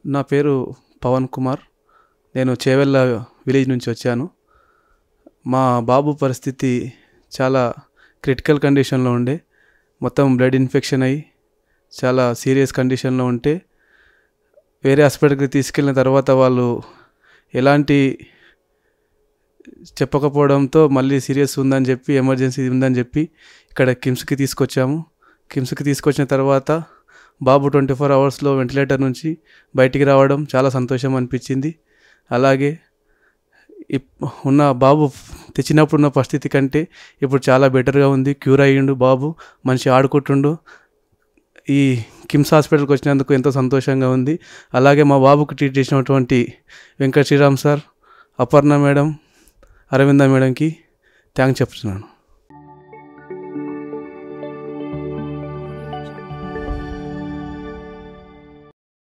నా పేరు పవన్ కుమార్ నేను చేవెళ్ళ విలేజ్ నుంచి వచ్చాను మా బాబు పరిస్థితి చాలా క్రిటికల్ కండిషన్లో ఉండే మొత్తం బ్లడ్ ఇన్ఫెక్షన్ అయ్యి చాలా సీరియస్ కండిషన్లో ఉంటే వేరే హాస్పిటల్కి తీసుకెళ్ళిన తర్వాత వాళ్ళు ఎలాంటి చెప్పకపోవడంతో మళ్ళీ సీరియస్ ఉందని చెప్పి ఎమర్జెన్సీ ఉందని చెప్పి ఇక్కడ కిమ్స్కి తీసుకొచ్చాము కిమ్స్కి తీసుకొచ్చిన తర్వాత బాబు ట్వంటీ ఫోర్ అవర్స్లో వెంటిలేటర్ నుంచి బయటికి రావడం చాలా సంతోషం అనిపించింది అలాగే ఇప్ ఉన్న బాబు తెచ్చినప్పుడు ఉన్న పరిస్థితి కంటే ఇప్పుడు చాలా బెటర్గా ఉంది క్యూర్ అయ్యిండు బాబు మనిషి ఆడుకుంటుండు ఈ కిమ్స్ హాస్పిటల్కి వచ్చినందుకు ఎంతో సంతోషంగా ఉంది అలాగే మా బాబుకు ట్రీట్ చేసినటువంటి వెంకట శ్రీరామ్ సార్ అపర్ణ మేడం అరవింద మేడంకి థ్యాంక్స్ చెప్తున్నాను